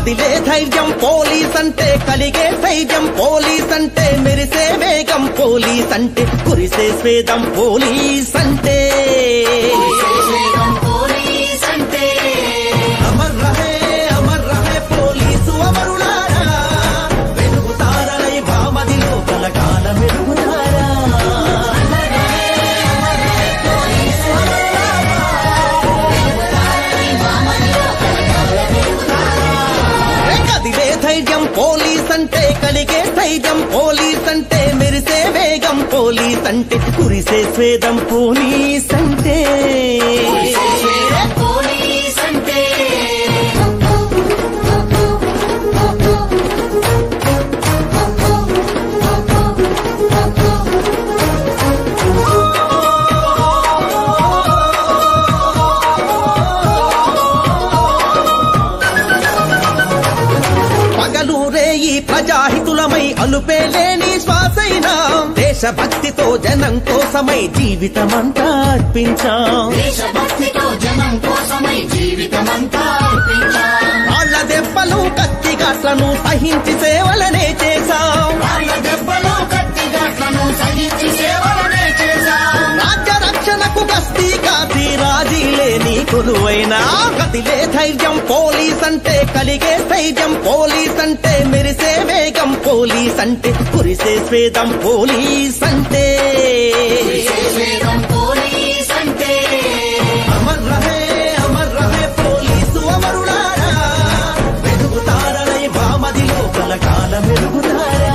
కదిలే ధైర్యం పోలీస్ అంటే కలిగే ధైర్యం పోలీస్ అంటే మెరిసే వేగం పోలీస్ అంటే కురిసే స్వేదం పోలీస్ అంటే వేగం పోలీస్ అంటే అమర్ రహే అమర్ రహే పోలీసు అమరులారా వెలుగుతారై భామదిలో కలకాల మెరుగుతారా ఏ కదిలే ధైర్యం పోలీస్ అంటే కలిగే ధైర్యం పోలీస్ అంటే మెరిసే వేగం పోలీస్ అంటే కురిసే స్వేదం పోలీస్ అంటే వేగం పోలీస్ అంటే పగలు రేయి ప్రజాహితులమై అలుపేలేని శ్వాసైనా దేశభక్తితో జనం కోసమై జీవితమంతా అర్పించాం దేశభక్తితో జనం కోసమై జీవితమంతా అర్పించాం వాళ్ళ దెబ్బలు కత్తిగాట్లను సహించి సేవలనే చేశాం వాళ్ళ దెబ్బలు కత్తిగట్లను సహించి సేవలనే చేశాం రాజ్య రక్షణకు గస్తీ కాసి రాజీ లేని కొలువైనా కదిలే ధైర్యం పోలీస్ అంటే కలిగే ధైర్యం పోలీస్ అంటే మెరిసే వేగం పోలీస్ అంటే కురిసే స్వేదం పోలీస్ అంటే వేగం పోలీస్ అంటే అమర్ రహే అమర్ రహే పోలీసు అమరులారా వెలుగుతారనై బామదిలో కలకాల మెరుగుతారా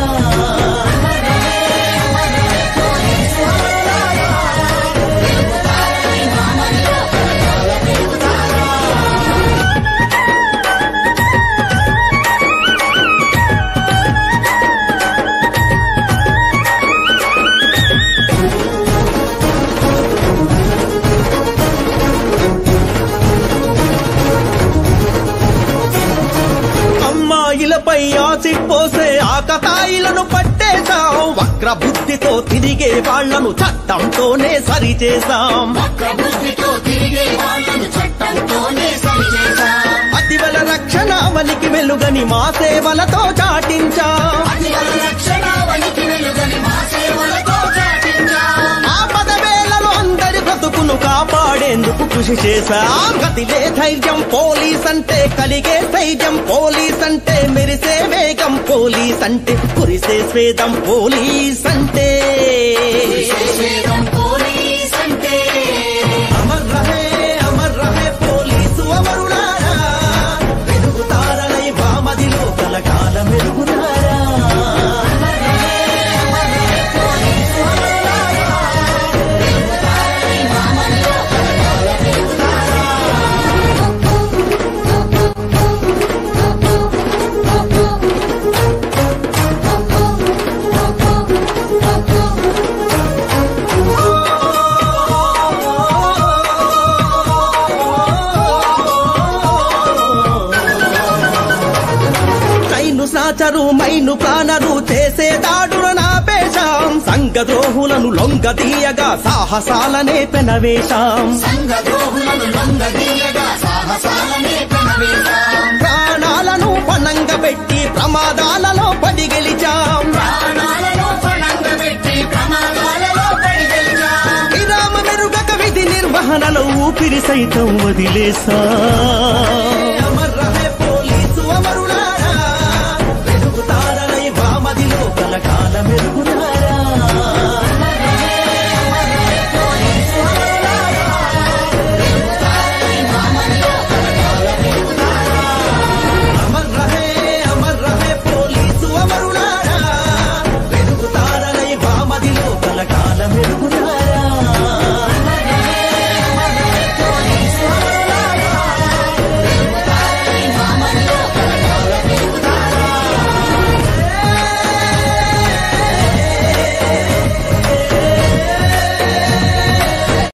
అమ్మాయిలపై యాసిడ్ పోసే ఆకతాయిలను పట్టేశాం వక్ర బుద్ధితో తిరిగే వాళ్లను చట్టంతోనే సరిచేశాం వక్ర బుద్ధితో తిరిగే వాళ్ళను చట్టంతోనే సరిచేశాం అతివల రక్షణ వనికి వెలుగని మా సేవలతో చాటించాం అతివల రక్షణ వనికి వెలుగని మా సేవలతో చాటించాం ఆపద వేళలో అందరి బ్రతుకును కాపాడేందుకు కృషి చేశాం కదిలే ధైర్యం పోలీస్ అంటే కలిగే ధైర్యం పోలీస్ అంటే మెరిసే వేగం పోలీస్ అంటే కురిసే స్వేదం పోలీస్ అంటే వేగం పోలీస్ అంటే అమర్ రహే అమర్ రహే పోలీసు అమరులారా వెలుగుతారనై బామదిలో కలకాల మెరుగుతారా కైను సాచరు మైను ప్రాణరు చేసే దాడుల నాపేశాం సంగద్రోహులను లొంగదీయగా సాహసాలనే పెనవేశాం సంఘ ద్రోహులను లొంగదీయగా సాహసాలనే ప్రణవేశాం ప్రాణాలను పణంగ పెట్టి ప్రమాదాలలో పడి గెలిచాం ప్రాణాలను పణంగా పెట్టి ప్రమాదాలలో పడి గెలిచాం విరామ మెరుగక విధి నిర్వహణలో ఊపిరి సైతం వదిలేశాం